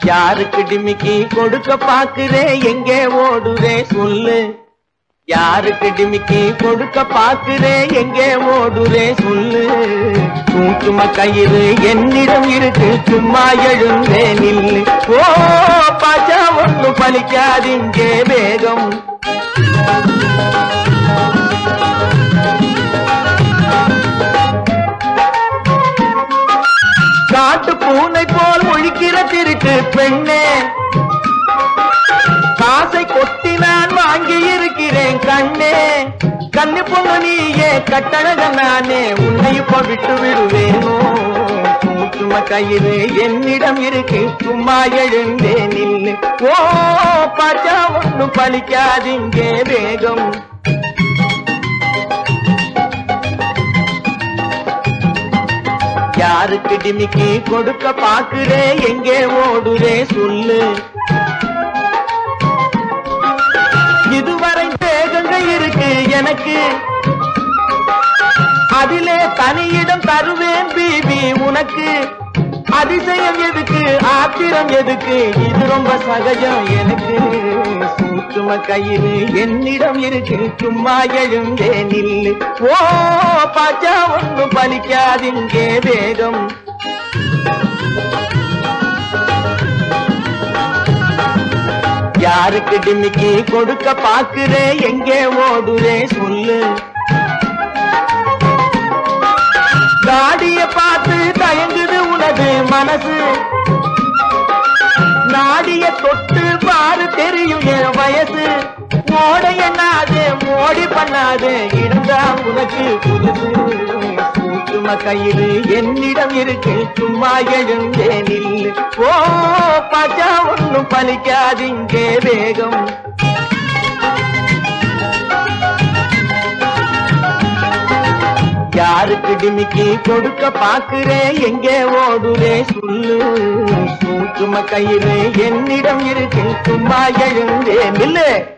யாருக்கு டிமிக்கி கொடுக்க பாக்குறே எங்கே ஓடுறே சொல்லு யாருக்கு டிமிக்கி கொடுக்க பாக்குறே எங்கே ஓடுறே சொல்லு சும்மா கயிறு என்னிடம் இருக்கு சும்மா எழுந்தே நில்லு ஓ பாச்சா ஒண்ணு பலிக்காதிங்கே வேகம் காட்டு பூனை போல் ஒழிக்கிற திருட்டு பெண்ணே காசை கொட்டி நான் வாங்கி இருக்கிறேன் கண்ணே கண்ணு பொண்ணு நீயே கட்டழக நானே உன்னை இப்ப விட்டு விடுவேனோ சும்மா கயிறு என்னிடம் இருக்கு சும்மா எழுந்தே நில்லு ஓ பாச்சா ஒண்ணு பலிக்காதீங்கே வேகம் யாருக்கு டிமிக்கி கொடுக்க பாக்குறே எங்கே ஓடுறே சொல்லு இதுவரை வேகங்கள் இருக்கு எனக்கு அதிலே தனியிடம் தருவேன் பிபி உனக்கு அதிசயம் எதுக்கு ஆத்திரம் எதுக்கு இது ரொம்ப சகஜம் எனக்கு சூற்றும கயிறு என்னிடம் இருக்கு சும்மா எழுந்தே நில்லு ஓ பாச்சா ஒண்ணு பலிக்காதிங்கே வேகம் யாருக்கு டிமிக்கி கொடுக்க பாக்குறே எங்கே ஓடுறே சொல்லு காடிய பார்த்து தயங்குது உனது மனசு நாடிய தொட்டு பாரு தெரியும் என் வயசு ஓட எண்ணாது மோடி பண்ணாது இருந்தா உனக்கு புதுசு சும்மா கயிறு என்னிடம் இருக்கு சும்மா எழுந்தே நில்லு ஓ பாச்சா ஒண்ணும் பலிக்காதிங்கே வேகம் யாருக்கு டிமிக்கி கொடுக்க பாக்குறே எங்கே ஓடுறே சொல்லு சும்மா கயிறு என்னிடம் இருக்கு சும்மா எழுந்தே நில்லு